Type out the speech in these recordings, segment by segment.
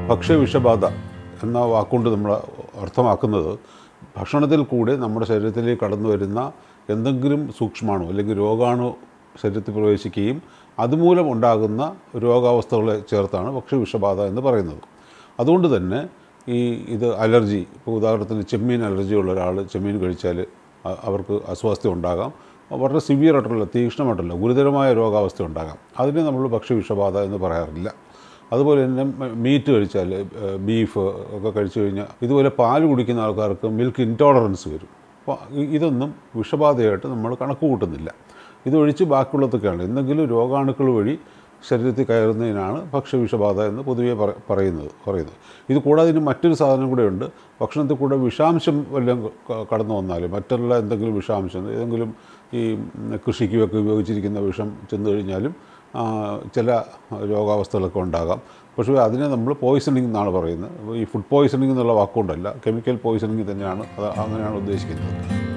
ഭക്ഷ്യവിഷബാധ എന്ന വാക്കുകൊണ്ട് നമ്മൾ അർത്ഥമാക്കുന്നത് ഭക്ഷണത്തിൽ കൂടെ നമ്മുടെ ശരീരത്തിലേക്ക് കടന്നു വരുന്ന എന്തെങ്കിലും സൂക്ഷ്മാണു അല്ലെങ്കിൽ രോഗാണു ശരീരത്തിൽ പ്രവേശിക്കുകയും അതുമൂലം ഉണ്ടാകുന്ന രോഗാവസ്ഥകളെ ചേർത്താണ് ഭക്ഷ്യവിഷബാധ എന്ന് പറയുന്നത് അതുകൊണ്ട് തന്നെ ഈ ഇത് അലർജി ഇപ്പോൾ ഉദാഹരണത്തിന് ചെമ്മീൻ അലർജി ഉള്ള ഒരാൾ ചെമ്മീൻ കഴിച്ചാൽ അ- അവർക്ക് അസ്വാസ്ഥ്യം ഉണ്ടാകാം വളരെ സിവിയർ ആയിട്ടുള്ള തീക്ഷ്ണമായിട്ടുള്ള ഗുരുതരമായ രോഗാവസ്ഥ ഉണ്ടാകാം അതിനെ നമ്മൾ ഭക്ഷ്യവിഷബാധ എന്ന് പറയാറില്ല അതുപോലെ തന്നെ മ- മീറ്റ് കഴിച്ചാൽ ഏഹ്, ബീഫ് ഒക്കെ കഴിച്ചു കഴിഞ്ഞാൽ ഇതുപോലെ പാൽ കുടിക്കുന്ന ആൾക്കാർക്ക് മിൽക്ക് ഇൻടോളറൻസ് വരും അപ്പോൾ ഇ- ഇതൊന്നും വിഷബാധയായിട്ട് നമ്മൾ കണക്ക് കൂട്ടുന്നില്ല ഇതൊഴിച്ച് ബാക്കിയുള്ളതൊക്കെയാണ് എന്തെങ്കിലും രോഗാണുക്കൾ വഴി ശരീരത്തിൽ കയറുന്നതിനാണ് ഭക്ഷ്യവിഷബാധ എന്ന് പൊതുവേ പറ- പറയുന്നത് പറയുന്നത് ഇത് കൂടാതെ ഇതിന് മറ്റൊരു സാധനം കൂടെ ഉണ്ട് ഭക്ഷണത്തിൽ കൂടെ വിഷാംശം വല്ലതും ക- കടന്നു വന്നാൽ മറ്റുള്ള എന്തെങ്കിലും വിഷാംശം ഏതെങ്കിലും ഈ ഉം, കൃഷിക്കുമൊക്കെ ഉപയോഗിച്ചിരിക്കുന്ന വിഷം ചെന്ന് കഴിഞ്ഞാലും ആ, ചില രോഗാവസ്ഥകളൊക്കെ ഉണ്ടാകാം പക്ഷേ അതിനെ നമ്മൾ പോയിസണിങ് എന്നാണ് പറയുന്നത് അപ്പോൾ ഈ ഫുഡ് പോയിസണിങ് എന്നുള്ള വാക്കുകൊണ്ടല്ല കെമിക്കൽ പോയിസണിങ് തന്നെയാണ് അത് അങ്ങനെയാണ് ഉദ്ദേശിക്കുന്നത്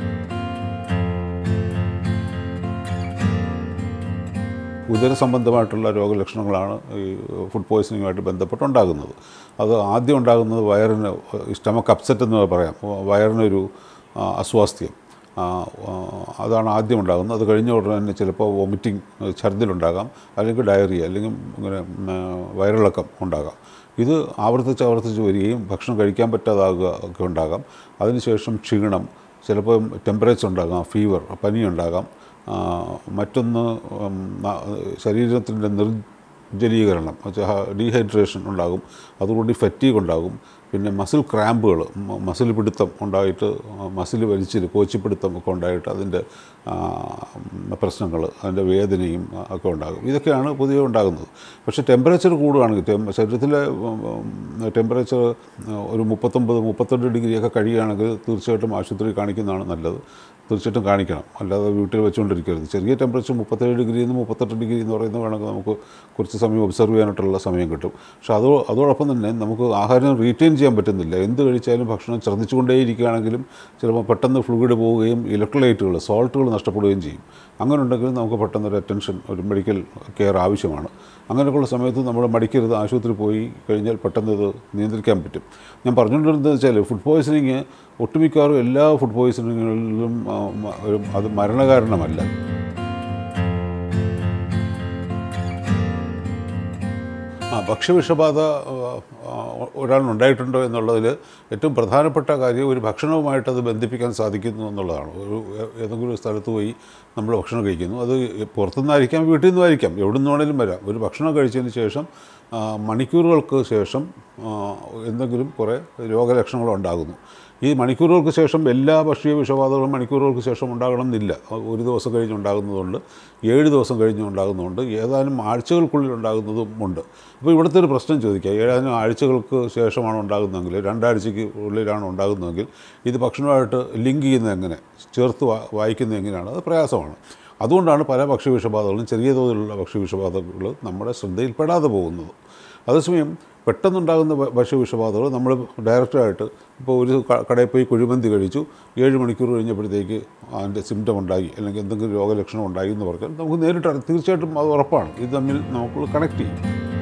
ഉദര സംബന്ധമായിട്ടുള്ള രോഗലക്ഷണങ്ങളാണ് ഈ ഫുഡ് പോയ്സണിങ്ങുമായിട്ട് ബന്ധപ്പെട്ടുണ്ടാകുന്നത് അത് ആദ്യം ഉണ്ടാകുന്നത് വയറിന് സ്റ്റമക്ക് അപ്സെറ്റ് എന്ന് പറയാം വയറിനൊരു ആ, അസ്വാസ്ഥ്യം ആ, ആ, അതാണ് ആദ്യം ഉണ്ടാകുന്നത് അത് കഴിഞ്ഞ ഉടനെ തന്നെ ചിലപ്പോൾ വോമിറ്റിംഗ് ഛർദിലുണ്ടാകാം അല്ലെങ്കിൽ ഡയറിയ അല്ലെങ്കിൽ ഇങ്ങനെ ഉം, ആ, വയറിളക്കം ഉണ്ടാകാം ഇത് ആവർത്തിച്ച് ആവർത്തിച്ച് വരികയും ഭക്ഷണം കഴിക്കാൻ പറ്റാതാകുക ഒക്കെ ഉണ്ടാകാം അതിനുശേഷം ക്ഷീണം ചിലപ്പോൾ ടെമ്പറേച്ചർ ഉണ്ടാകാം ഫീവർ പനി ഉണ്ടാകാം ആ, മറ്റൊന്ന് ഉം, ന- ശരീരത്തിൻ്റെ നിർജ്ജലീകരണം ഡീഹൈഡ്രേഷൻ ഉണ്ടാകും അതുകൊണ്ട് ഫറ്റീഗ് ഉണ്ടാകും പിന്നെ മസിൽ ക്രാമ്പുകൾ മസിൽ പിടുത്തം ഉണ്ടായിട്ട് മസിൽ വലിച്ചിൽ കോച്ചിപ്പിടുത്തം ഒക്കെ ഉണ്ടായിട്ട് അതിൻ്റെ പ്രശ്നങ്ങൾ അതിൻ്റെ വേദനയും ആ, ഒക്കെ ഉണ്ടാകും ഇതൊക്കെയാണ് പൊതുവെ ഉണ്ടാകുന്നത് പക്ഷേ ടെമ്പറേച്ചർ കൂടുകയാണെങ്കിൽ ടെം ശരീരത്തിലെ ടെമ്പറേച്ചർ ഒരു മുപ്പത്തൊമ്പത് മുപ്പത്തെട്ട് ഡിഗ്രിയൊക്കെ കഴിയുകയാണെങ്കിൽ തീർച്ചയായിട്ടും ആശുപത്രിയിൽ കാണിക്കുന്നതാണ് നല്ലത് തീർച്ചയായിട്ടും കാണിക്കണം അല്ലാതെ വീട്ടിൽ വെച്ചുകൊണ്ടിരിക്കരുത് ചെറിയ ടെമ്പറേച്ചർ മുപ്പത്തേഴ് ഡിഗ്രി നിന്ന് മുപ്പത്തെട്ട് ഡിഗ്രി എന്ന് പറയുന്നത് വേണമെങ്കിൽ നമുക്ക് കുറച്ച് സമയം ഒബ്സർവ് ചെയ്യാനായിട്ടുള്ള സമയം കിട്ടും പക്ഷേ അതോ അതോടൊപ്പം തന്നെ നമുക്ക് ആഹാരം റീറ്റെയിൻ ചെയ്യാൻ പറ്റുന്നില്ല എന്ത് കഴിച്ചാലും ഭക്ഷണം ഛർദ്ദിച്ചുകൊണ്ടേയിരിക്കുകയാണെങ്കിലും ചിലപ്പോൾ പെട്ടെന്ന് ഫ്ലൂയിഡ് പോവുകയും ഇലക്ട്രോലൈറ്റുകൾ സോൾട്ടുകൾ നഷ്ടപ്പെടുകയും ചെയ്യും അങ്ങനെ ഉണ്ടെങ്കിൽ നമുക്ക് പെട്ടെന്ന് ഒരു അറ്റൻഷൻ ഒരു മെഡിക്കൽ കെയർ ആവശ്യമാണ് അങ്ങനെയൊക്കെയുള്ള സമയത്ത് നമ്മൾ മടിക്കരുത് ആശുപത്രി പോയി കഴിഞ്ഞാൽ പെട്ടെന്ന് ഇത് നിയന്ത്രിക്കാൻ പറ്റും ഞാൻ പറഞ്ഞുകൊണ്ടിരുന്നത് വെച്ചാൽ ഫുഡ് പോയ്സണിങ് ഒട്ടുമിക്കവാറും എല്ലാ ഫുഡ് പോയ്സണിങ്ങുകളിലും ആ, മ- ഒരു അത് മരണകാരണമല്ല ആ ഭക്ഷ്യവിഷബാധ ആ, ഒരാളിനുണ്ടായിട്ടുണ്ടോ എന്നുള്ളതിൽ ഏറ്റവും പ്രധാനപ്പെട്ട കാര്യം ഒരു ഭക്ഷണവുമായിട്ട് അത് ബന്ധിപ്പിക്കാൻ സാധിക്കുന്നു എന്നുള്ളതാണ് ഒരു ഏ- ഏതെങ്കിലും ഒരു സ്ഥലത്ത് പോയി നമ്മൾ ഭക്ഷണം കഴിക്കുന്നു അത് പുറത്തുനിന്നായിരിക്കാം വീട്ടിൽ നിന്നുമായിരിക്കാം എവിടെ നിന്നാണേലും വരാം ഒരു ഭക്ഷണം കഴിച്ചതിന് ശേഷം ആ, മണിക്കൂറുകൾക്ക് ശേഷം ആ, എന്തെങ്കിലും കുറേ രോഗലക്ഷണങ്ങൾ ഉണ്ടാകുന്നു ഈ മണിക്കൂറുകൾക്ക് ശേഷം എല്ലാ ഭക്ഷ്യ വിഷബാധകളും മണിക്കൂറുകൾക്ക് ശേഷം ഉണ്ടാകണമെന്നില്ല ഒരു ദിവസം കഴിഞ്ഞ് ഉണ്ടാകുന്നതുകൊണ്ട് ഏഴ് ദിവസം കഴിഞ്ഞ് ഉണ്ടാകുന്നതുകൊണ്ട് ഏതാനും ആഴ്ചകൾക്കുള്ളിൽ ഉണ്ടാകുന്നതും ഉണ്ട് അപ്പോൾ ഇവിടുത്തെ ഒരു പ്രശ്നം ചോദിക്കുക ഏതാനും ആഴ്ചകൾക്ക് ശേഷമാണ് ഉണ്ടാകുന്നതെങ്കിൽ രണ്ടാഴ്ചയ്ക്ക് ഉള്ളിലാണ് ഉണ്ടാകുന്നതെങ്കിൽ ഇത് ഭക്ഷണമായിട്ട് ലിങ്ക് ചെയ്യുന്നത് എങ്ങനെ ചേർത്ത് വാ- വായിക്കുന്നത് എങ്ങനെയാണ് അത് പ്രയാസമാണ് അതുകൊണ്ടാണ് പല ഭക്ഷ്യവിഷബാധകളും ചെറിയ തോതിലുള്ള ഭക്ഷ്യവിഷബാധകൾ നമ്മുടെ ശ്രദ്ധയിൽപ്പെടാതെ പോകുന്നത് അതേസമയം പെട്ടെന്നുണ്ടാകുന്ന ഭ- ഭക്ഷ്യവിഷബാധകൾ നമ്മൾ ഡയറക്റ്റായിട്ട് ഇപ്പോൾ ഒരു ക- കടയിൽ പോയി കുഴിമന്തി കഴിച്ചു ഏഴ് മണിക്കൂർ കഴിഞ്ഞപ്പോഴത്തേക്ക് അതിൻ്റെ സിംറ്റം ഉണ്ടായി അല്ലെങ്കിൽ എന്തെങ്കിലും രോഗലക്ഷണം ഉണ്ടായി എന്ന് പറഞ്ഞാൽ നമുക്ക് നേരിട്ട് അറിയാം. തീർച്ചയായിട്ടും അത് ഉറപ്പാണ് ഇത് തമ്മിൽ നമുക്ക് കണക്ട് ചെയ്യും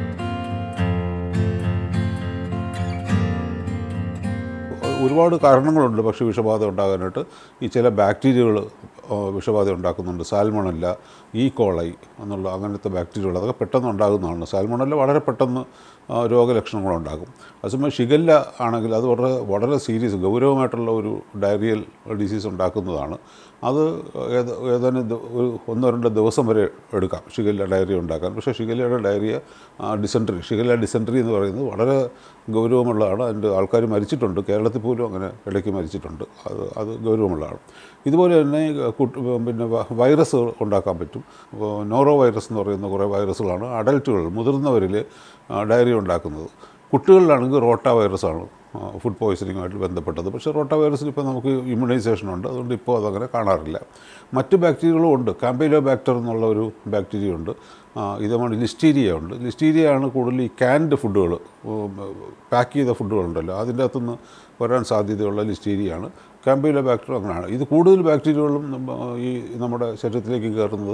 ഒരുപാട് കാരണങ്ങളുണ്ട് പക്ഷേ വിഷബാധ ഉണ്ടാകാനായിട്ട് ഈ ചില ബാക്ടീരിയകൾ വിഷബാധ ഉണ്ടാക്കുന്നുണ്ട് സാൽമണല്ല ഈ കോളൈ എന്നുള്ള അങ്ങനത്തെ ബാക്ടീരിയകൾ അതൊക്കെ പെട്ടെന്ന് ഉണ്ടാകുന്നതാണ് സാൽമണല്ല വളരെ പെട്ടെന്ന് ആ, രോഗലക്ഷണങ്ങളുണ്ടാകും അതേസമയം ഷിഗല്ല ആണെങ്കിൽ അത് വളരെ വളരെ സീരിയസ് ഗൗരവമായിട്ടുള്ള ഒരു ഡയറിയൽ ഡിസീസ് ഉണ്ടാക്കുന്നതാണ് അത് ഏത് ഏതാനും ദി- ഒരു ഒന്നോ രണ്ടോ ദിവസം വരെ എടുക്കാം ഷിഗല്ല ഡയറിയ ഉണ്ടാക്കാൻ പക്ഷേ ഷിഗല്ലയുടെ ഡയറിയ ഡിസെൻട്രി ഷിഗല്ല ഡിസെൻട്രി എന്ന് പറയുന്നത് വളരെ ഗൗരവമുള്ളതാണ് അതിൻ്റെ ആൾക്കാർ മരിച്ചിട്ടുണ്ട് കേരളത്തിൽ പോലും അങ്ങനെ ഇടയ്ക്ക് മരിച്ചിട്ടുണ്ട് അത് അത് ഗൗരവമുള്ളതാണ് ഇതുപോലെ തന്നെ കുട്ടി പിന്നെ വ- വൈറസ് ഉണ്ടാക്കാൻ പറ്റും ഇപ്പോൾ നോറോ വൈറസ് എന്ന് പറയുന്ന കുറേ വൈറസുകളാണ് അഡൽട്ടുകൾ മുതിർന്നവരിൽ ഡയറിയ ഉണ്ടാക്കുന്നത് കുട്ടികളിലാണെങ്കിൽ റോട്ട വൈറസാണ് ഫുഡ് പോയ്സണിങ്ങുമായിട്ട് ബന്ധപ്പെട്ടത് പക്ഷേ റോട്ട വൈറസിന് ഇപ്പോൾ നമുക്ക് ഇമ്മ്യൂണൈസേഷൻ ഉണ്ട് അതുകൊണ്ട് ഇപ്പോൾ അതങ്ങനെ കാണാറില്ല മറ്റ് ബാക്ടീരിയകളും ഉണ്ട് കാമ്പയിലോ ബാക്ടർ എന്നുള്ള ഒരു ബാക്ടീരിയ ഉണ്ട് ആ, ഇതുമാണ് ലിസ്റ്റീരിയ ഉണ്ട് ലിസ്റ്റീരിയ ആണ് കൂടുതൽ ഈ ക്യാൻഡ് ഫുഡുകൾ പാക്ക് ചെയ്ത ഫുഡുകളുണ്ടല്ലോ അതിൻ്റെ അകത്തുനിന്ന് വരാൻ സാധ്യതയുള്ള ലിസ്റ്റീരിയയാണ് കാമ്പയിലോ ബാക്ടറും അങ്ങനെയാണ് ഇത് കൂടുതൽ ബാക്ടീരിയകളും നമ്മ- ഈ നമ്മുടെ ശരീരത്തിലേക്ക് കയറുന്നത്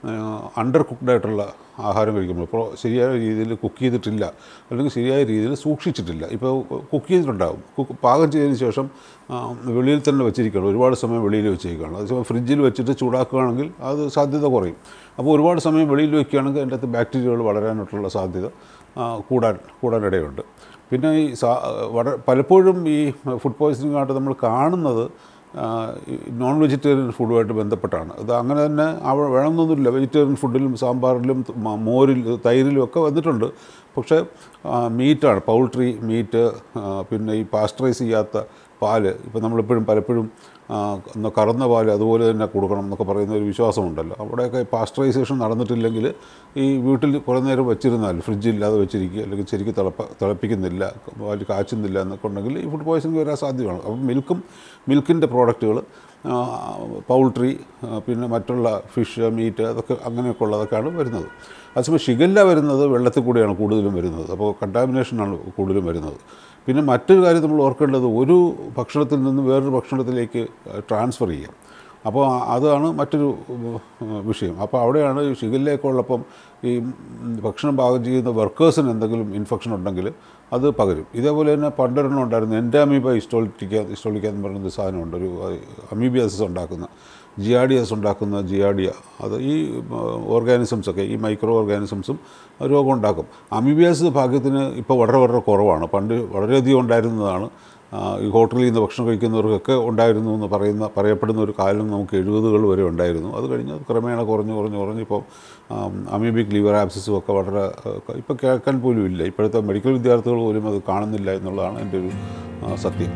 അണ്ടർ കുക്ക്ഡ് ആയിട്ടുള്ള ആഹാരം കഴിക്കുമ്പോൾ ഇപ്പോൾ ശരിയായ രീതിയിൽ കുക്ക് ചെയ്തിട്ടില്ല അല്ലെങ്കിൽ ശരിയായ രീതിയിൽ സൂക്ഷിച്ചിട്ടില്ല ഇപ്പോൾ കുക്ക് ചെയ്തിട്ടുണ്ടാകും കുക്ക് പാകം ചെയ്തതിന് ശേഷം ആ, വെളിയിൽ തന്നെ വെച്ചിരിക്കുകയാണ് ഒരുപാട് സമയം വെളിയിൽ വെച്ചിരിക്കുകയാണ് അതേസമയം ഫ്രിഡ്ജിൽ വെച്ചിട്ട് ചൂടാക്കുകയാണെങ്കിൽ അത് സാധ്യത കുറയും അപ്പോൾ ഒരുപാട് സമയം വെളിയിൽ വെക്കുകയാണെങ്കിൽ അതിൻ്റെ അകത്ത് ബാക്ടീരിയകൾ വളരാനായിട്ടുള്ള സാധ്യത ആ, കൂടാൻ കൂടാനിടയുണ്ട് പിന്നെ ഈ സാ വളരെ പലപ്പോഴും ഈ ഫുഡ് പോയ്സണിംഗ് ആയിട്ട് നമ്മൾ കാണുന്നത് നോൺ വെജിറ്റേറിയൻ ഫുഡുമായിട്ട് ബന്ധപ്പെട്ടാണ് അത് അങ്ങനെ തന്നെ അവിടെ വേണമെന്നൊന്നുമില്ല വെജിറ്റേറിയൻ ഫുഡിലും സാമ്പാറിലും മ- മോരിൽ തൈരിലും ഒക്കെ വന്നിട്ടുണ്ട് പക്ഷേ മീറ്റാണ് പൗൾട്രി മീറ്റ് പിന്നെ ഈ പാസ്റ്ററൈസ് ചെയ്യാത്ത പാല് ഇപ്പോൾ നമ്മളിപ്പോഴും പലപ്പോഴും ആ, ഒന്ന് കറന്ന പാല് അതുപോലെ തന്നെ കൊടുക്കണം എന്നൊക്കെ പറയുന്ന ഒരു വിശ്വാസമുണ്ടല്ലോ അവിടെയൊക്കെ പാസ്റ്ററൈസേഷൻ നടന്നിട്ടില്ലെങ്കിൽ ഈ വീട്ടിൽ കുറേ നേരം വെച്ചിരുന്നാൽ ഫ്രിഡ്ജില്ലാതെ വെച്ചിരിക്കുക അല്ലെങ്കിൽ ശരിക്കും തിളപ്പ തിളപ്പിക്കുന്നില്ല പാല് കാച്ചുന്നില്ല എന്നൊക്കെ ഉണ്ടെങ്കിൽ ഈ ഫുഡ് പോയ്സണിങ് വരാൻ സാധ്യതയാണ് അപ്പം മിൽക്കും മിൽക്കിൻ്റെ പ്രോഡക്റ്റുകൾ പൗൾട്രി പിന്നെ മറ്റുള്ള ഫിഷ് മീറ്റ് അതൊക്കെ അങ്ങനെയൊക്കെ ഉള്ളതൊക്കെയാണ് വരുന്നത് അതേസമയം ഷിഗല്ല വരുന്നത് വെള്ളത്തിൽ കൂടിയാണ് കൂടുതലും വരുന്നത് അപ്പോൾ കണ്ടാമിനേഷനാണ് കൂടുതലും വരുന്നത് പിന്നെ മറ്റൊരു കാര്യം നമ്മൾ ഓർക്കേണ്ടത് ഒരു ഭക്ഷണത്തിൽ നിന്ന് വേറൊരു ഭക്ഷണത്തിലേക്ക് ട്രാൻസ്ഫർ ചെയ്യാം അപ്പോൾ അതാണ് മറ്റൊരു ഉം, വിഷയം അപ്പോൾ അവിടെയാണ് ഈ ഷിഗല്ലയൊക്കെ ഉള്ളപ്പം ഈ ഉം, ഭക്ഷണം പാകം ചെയ്യുന്ന വർക്കേഴ്സിന് എന്തെങ്കിലും ഇൻഫെക്ഷൻ ഉണ്ടെങ്കിൽ അത് പകരും ഇതേപോലെ തന്നെ പണ്ടൊരെണ്ണം ഉണ്ടായിരുന്നു എൻഡാമീബ ഇസ്റ്റോളിറ്റിക്ക ഇസ്റ്റോളിക്ക എന്ന് പറയുന്ന ഒരു സാധനമുണ്ട് ഒരു അമീബിയാസിസ് ഉണ്ടാക്കുന്ന ജിയാഡിയസ് ഉണ്ടാക്കുന്ന ജിയാഡിയ അത് ഈ ഓർഗാനിസംസ് ഒക്കെ ഈ മൈക്രോ ഓർഗാനിസംസും രോഗം ഉണ്ടാക്കും അമീബിയാസിസ് ഭാഗ്യത്തിന് ഇപ്പോൾ വളരെ വളരെ കുറവാണ് പണ്ട് വളരെയധികം ഉണ്ടായിരുന്നതാണ് ആ, ഈ ഹോട്ടലിൽ നിന്ന് ഭക്ഷണം കഴിക്കുന്നവർക്കൊക്കെ ഉണ്ടായിരുന്നു എന്ന് പറയുന്ന പറയപ്പെടുന്ന ഒരു കാലം നമുക്ക് എഴുപതുകൾ വരെ ഉണ്ടായിരുന്നു അത് കഴിഞ്ഞ് അത് ക്രമേണ കുറഞ്ഞ് കുറഞ്ഞ് കുറഞ്ഞ് ഇപ്പോൾ അമീബിക് ലിവർ ആപ്സിസും ഒക്കെ വളരെ ഇപ്പോൾ കേൾക്കാൻ പോലും ഇല്ല ഇപ്പോഴത്തെ മെഡിക്കൽ വിദ്യാർത്ഥികൾ പോലും അത് കാണുന്നില്ല എന്നുള്ളതാണ് എൻ്റെ ഒരു ആ, സത്യം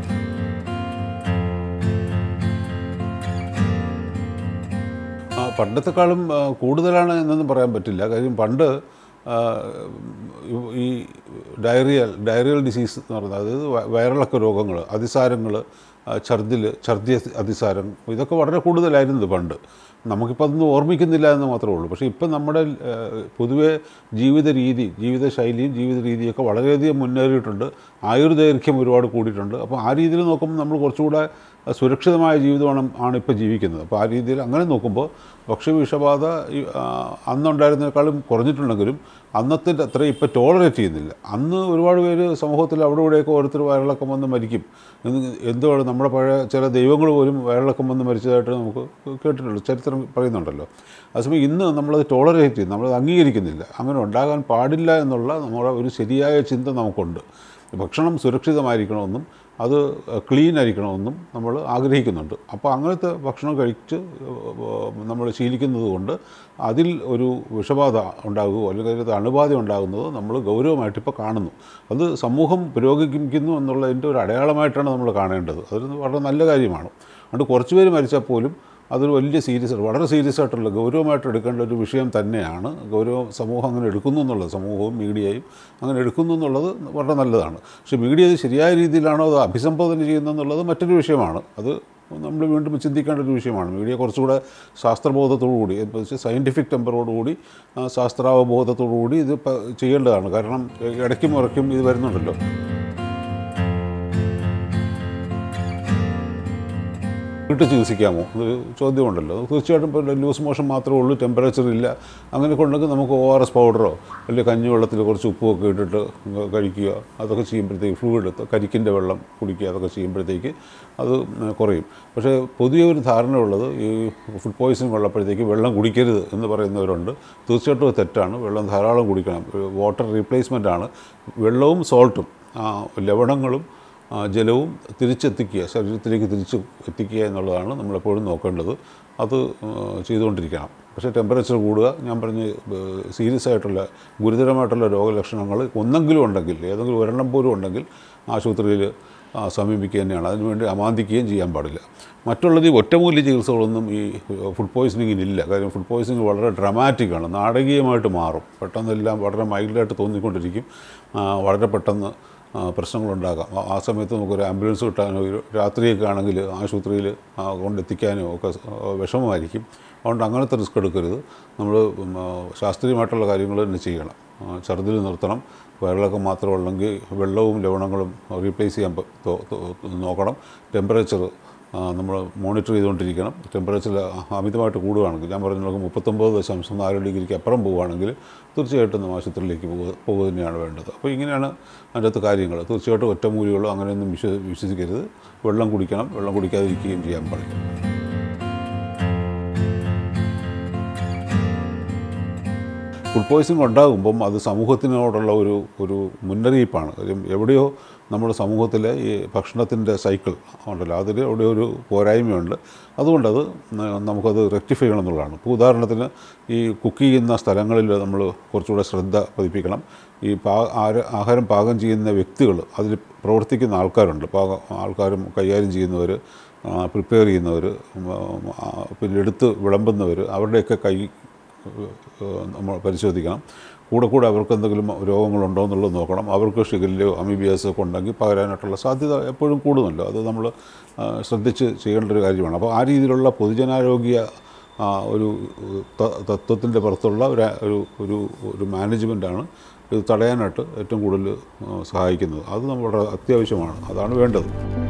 ആ, പണ്ടത്തെക്കാളും ആ, കൂടുതലാണ് എന്നൊന്നും പറയാൻ പറ്റില്ല കാര്യം പണ്ട് ആ, ഈ ഡയറിയൽ ഡയറിയൽ ഡിസീസ് എന്ന് പറയുന്നത് അതായത് വ- വയറിളക്ക രോഗങ്ങൾ അതിസാരങ്ങൾ ഛർദിൽ ഛർദി അതിസാരം ഇതൊക്കെ വളരെ കൂടുതലായിരുന്നു പണ്ട് നമുക്കിപ്പോൾ അതൊന്നും ഓർമ്മിക്കുന്നില്ല എന്ന് മാത്രമേ ഉള്ളൂ പക്ഷേ ഇപ്പം നമ്മുടെ ആ, പൊതുവേ ജീവിത രീതി ജീവിത ശൈലിയും ജീവിത രീതിയൊക്കെ വളരെയധികം മുന്നേറിയിട്ടുണ്ട് ആയുർദൈർഘ്യം ഒരുപാട് കൂടിയിട്ടുണ്ട് അപ്പോൾ ആ രീതിയിൽ നോക്കുമ്പോൾ നമ്മൾ കുറച്ചുകൂടെ സുരക്ഷിതമായ ജീവിതമാണ് ആണ് ഇപ്പോൾ ജീവിക്കുന്നത് അപ്പോൾ ആ രീതിയിൽ അങ്ങനെ നോക്കുമ്പോൾ ഭക്ഷ്യവിഷബാധ ഈ, ആ, അന്നുണ്ടായിരുന്നതിനേക്കാളും കുറഞ്ഞിട്ടുണ്ടെങ്കിലും അന്നത്തെ അത്ര ഇപ്പോൾ ടോളറേറ്റ് ചെയ്യുന്നില്ല അന്ന് ഒരുപാട് പേര് സമൂഹത്തിൽ അവിടെ ഇവിടെയൊക്കെ ഓരോരുത്തർ വയറിളക്കം വന്ന് മരിക്കും എന്ന് എന്തുവാണ് നമ്മുടെ പഴയ ചില ദൈവങ്ങൾ പോലും വയറിളക്കം വന്ന് മരിച്ചതായിട്ട് നമുക്ക് കേട്ടിട്ടുണ്ട് ചരിത്രം പറയുന്നുണ്ടല്ലോ അതേസമയം ഇന്ന് നമ്മളത് ടോളറേറ്റ് ചെയ്യും നമ്മളത് അംഗീകരിക്കുന്നില്ല അങ്ങനെ ഉണ്ടാകാൻ പാടില്ല എന്നുള്ള നമ്മുടെ ഒരു ശരിയായ ചിന്ത നമുക്കുണ്ട് ഭക്ഷണം സുരക്ഷിതമായിരിക്കണമെന്നും അത് ക്ലീൻ ആയിരിക്കണമെന്നും നമ്മൾ ആഗ്രഹിക്കുന്നുണ്ട് അപ്പോൾ അങ്ങനത്തെ ഭക്ഷണം കഴിച്ച് നമ്മൾ ശീലിക്കുന്നത് കൊണ്ട് അതിൽ ഒരു വിഷബാധ ഉണ്ടാകുകയോ അല്ലെങ്കിൽ അതിനകത്ത് അണുബാധ ഉണ്ടാകുന്നത് നമ്മൾ ഗൗരവമായിട്ട് ഇപ്പോൾ കാണുന്നു അത് സമൂഹം പുരോഗമിക്കുന്നു എന്നുള്ളതിൻ്റെ ഒരു അടയാളമായിട്ടാണ് നമ്മൾ കാണേണ്ടത് അതൊരു വളരെ നല്ല കാര്യമാണ് അതുകൊണ്ട് കുറച്ച് പേര് മരിച്ചാൽ പോലും അതൊരു വലിയ സീരിയസ് വളരെ സീരിയസ് ആയിട്ടുള്ള ഗൗരവമായിട്ട് എടുക്കേണ്ട ഒരു വിഷയം തന്നെയാണ് ഗൗരവം സമൂഹം അങ്ങനെ എടുക്കുന്നു എന്നുള്ളത് സമൂഹവും മീഡിയയും അങ്ങനെ എടുക്കുന്നു എന്നുള്ളത് വളരെ നല്ലതാണ് പക്ഷേ മീഡിയ ഇത് ശരിയായ രീതിയിലാണോ അത് അഭിസംബോധന ചെയ്യുന്നതെന്നുള്ളത് മറ്റൊരു വിഷയമാണ് അത് നമ്മൾ വീണ്ടും ചിന്തിക്കേണ്ട ഒരു വിഷയമാണ് മീഡിയ കുറച്ചുകൂടെ ശാസ്ത്രബോധത്തോടുകൂടി സയൻറ്റിഫിക് ടെമ്പറോടുകൂടി ആ, ശാസ്ത്രാവബോധത്തോടുകൂടി ഇത് പ- ചെയ്യേണ്ടതാണ് കാരണം ഇടയ്ക്കും മുറയ്ക്കും ഇത് വരുന്നുണ്ടല്ലോ വീട്ടിൽ ചികിത്സിക്കാമോ എന്നൊരു ചോദ്യമുണ്ടല്ലോ തീർച്ചയായിട്ടും ഇപ്പോൾ ലൂസ് മോഷൻ മാത്രമേ ഉള്ളൂ ടെമ്പറേച്ചർ ഇല്ല അങ്ങനെ കൊണ്ടെങ്കിൽ നമുക്ക് ഒ ആർ എസ് പൗഡറോ അല്ലെങ്കിൽ കഞ്ഞിവെള്ളത്തിൽ കുറച്ച് ഉപ്പുമൊക്കെ ഇട്ടിട്ട് കഴിക്കുക അതൊക്കെ ചെയ്യുമ്പോഴത്തേക്ക് ഫ്ലൂയിഡ് കരിക്കിൻ്റെ വെള്ളം കുടിക്കുക അതൊക്കെ ചെയ്യുമ്പോഴത്തേക്ക് അത് കുറയും പക്ഷേ പൊതുവെ ഒരു ധാരണയുള്ളത് ഈ ഫുഡ് പോയ്സണിങ് ഉള്ളപ്പോഴത്തേക്ക് വെള്ളം കുടിക്കരുത് എന്ന് പറയുന്നവരുണ്ട് തീർച്ചയായിട്ടും അത് തെറ്റാണ് വെള്ളം ധാരാളം കുടിക്കണം വാട്ടർ റീപ്ലേസ്മെൻ്റ് ആണ് വെള്ളവും സോൾട്ടും ലവണങ്ങളും ആ, ജലവും തിരിച്ചെത്തിക്കുക ശരീരത്തിലേക്ക് തിരിച്ച് എത്തിക്കുക എന്നുള്ളതാണ് നമ്മളെപ്പോഴും നോക്കേണ്ടത് അത് ആ, ചെയ്തുകൊണ്ടിരിക്കണം പക്ഷേ ടെമ്പറേച്ചർ കൂടുക ഞാൻ പറഞ്ഞ് സീരിയസ് ആയിട്ടുള്ള ഗുരുതരമായിട്ടുള്ള രോഗലക്ഷണങ്ങൾ ഒന്നെങ്കിലും ഉണ്ടെങ്കിൽ ഏതെങ്കിലും ഒരെണ്ണം പോലും ഉണ്ടെങ്കിൽ ആശുപത്രിയിൽ ആ, സമീപിക്കുക തന്നെയാണ് അതിനുവേണ്ടി അമാന്തിക്കുകയും ചെയ്യാൻ പാടില്ല മറ്റുള്ളത് ഈ ഒറ്റമൂല്യ ചികിത്സകളൊന്നും ഈ ഫുഡ് പോയ്സണിങ്ങിനില്ല കാര്യം ഫുഡ് പോയ്സണിങ് വളരെ ഡ്രമാറ്റിക്കാണ് നാടകീയമായിട്ട് മാറും പെട്ടെന്നെല്ലാം വളരെ മൈൽഡായിട്ട് തോന്നിക്കൊണ്ടിരിക്കും ആ, വളരെ പെട്ടെന്ന് ആ, പ്രശ്നങ്ങളുണ്ടാകാം ആ- ആ സമയത്ത് നമുക്കൊരു ആംബുലൻസ് കിട്ടാനോ ഒരു രാത്രിയൊക്കെ ആണെങ്കിൽ ആശുപത്രിയിൽ ആ, കൊണ്ടെത്തിക്കാനോ ഒക്കെ സ- ആ, വിഷമമായിരിക്കും അതുകൊണ്ട് അങ്ങനത്തെ റിസ്ക് എടുക്കരുത് നമ്മൾ ഉം, ആ, ശാസ്ത്രീയമായിട്ടുള്ള കാര്യങ്ങൾ തന്നെ ചെയ്യണം ആ, ഛർദിൽ നിർത്തണം വയറിളക്കം മാത്രമുള്ളെങ്കിൽ വെള്ളവും ലവണങ്ങളും റീപ്ലേസ് ചെയ്യാൻ പ- തോ- തോ- നോക്കണം ടെമ്പറേച്ചർ നമ്മൾ മോണിറ്റർ ചെയ്തുകൊണ്ടിരിക്കണം ടെമ്പറേച്ചർ അമിതമായിട്ട് കൂടുകയാണെങ്കിൽ ഞാൻ പറഞ്ഞ നമുക്ക് മുപ്പത്തൊമ്പത് ദശാംശം നാല് ഡിഗ്രിക്ക് അപ്പുറം പോവുകയാണെങ്കിൽ തീർച്ചയായിട്ടും നമ്മൾ ആശുപത്രിയിലേക്ക് പോകുക പോകുക തന്നെയാണ് വേണ്ടത് അപ്പോൾ ഇങ്ങനെയാണ് അതിൻ്റെ അകത്ത് കാര്യങ്ങൾ തീർച്ചയായിട്ടും ഒറ്റമൂലികളോ അങ്ങനെയൊന്നും വിശ്വ വിശ്വസിക്കരുത് വെള്ളം കുടിക്കണം വെള്ളം കുടിക്കാതിരിക്കുകയും ചെയ്യാൻ പറയും ഫുഡ് പോയ്സണിങ് ഉണ്ടാകുമ്പം അത് സമൂഹത്തിനോടുള്ള ഒരു ഒരു മുന്നറിയിപ്പാണ് കാര്യം എവിടെയോ നമ്മുടെ സമൂഹത്തിലെ ഈ ഭക്ഷണത്തിൻ്റെ സൈക്കിൾ ഉണ്ടല്ലോ അതിൽ എവിടെയോ ഒരു പോരായ്മയുണ്ട് അതുകൊണ്ടത് ന- നമുക്കത് റെക്ടിഫൈ ചെയ്യണം എന്നുള്ളതാണ് ഇപ്പോൾ ഉദാഹരണത്തിന് ഈ കുക്ക് ചെയ്യുന്ന സ്ഥലങ്ങളിൽ നമ്മൾ കുറച്ചുകൂടെ ശ്രദ്ധ പതിപ്പിക്കണം ഈ പാ ആര- ആഹാരം പാകം ചെയ്യുന്ന വ്യക്തികൾ അതിൽ പ്രവർത്തിക്കുന്ന ആൾക്കാരുണ്ട് പാകം ആൾക്കാരും കൈകാര്യം ചെയ്യുന്നവർ പ്രിപ്പയർ ചെയ്യുന്നവർ പിന്നെ എടുത്ത് വിളമ്പുന്നവർ അവരുടെയൊക്കെ കൈ ഏഹ് നമ്മൾ പരിശോധിക്കണം കൂടെ കൂടെ അവർക്ക് എന്തെങ്കിലും രോഗങ്ങളുണ്ടോ എന്നുള്ളത് നോക്കണം അവർക്ക് ഷിഗല്ലയോ അമീബിയാസോ ഒക്കെ ഉണ്ടെങ്കിൽ പകരാനായിട്ടുള്ള സാധ്യത എപ്പോഴും കൂടുമല്ലോ അത് നമ്മൾ ആ, ശ്രദ്ധിച്ച് ചെയ്യേണ്ട ഒരു കാര്യമാണ് അപ്പോൾ ആ രീതിയിലുള്ള പൊതുജനാരോഗ്യ ആ, ഒരു തത്വത്തിൻ്റെ പുറത്തുള്ള ഒരു ഒരു ഒരു ഒരു മാനേജ്മെൻറ്റാണ് ഇത് തടയാനായിട്ട് ഏറ്റവും കൂടുതൽ ആ, സഹായിക്കുന്നത് അത് നമ്മുടെ അത്യാവശ്യമാണ് അതാണ് വേണ്ടത്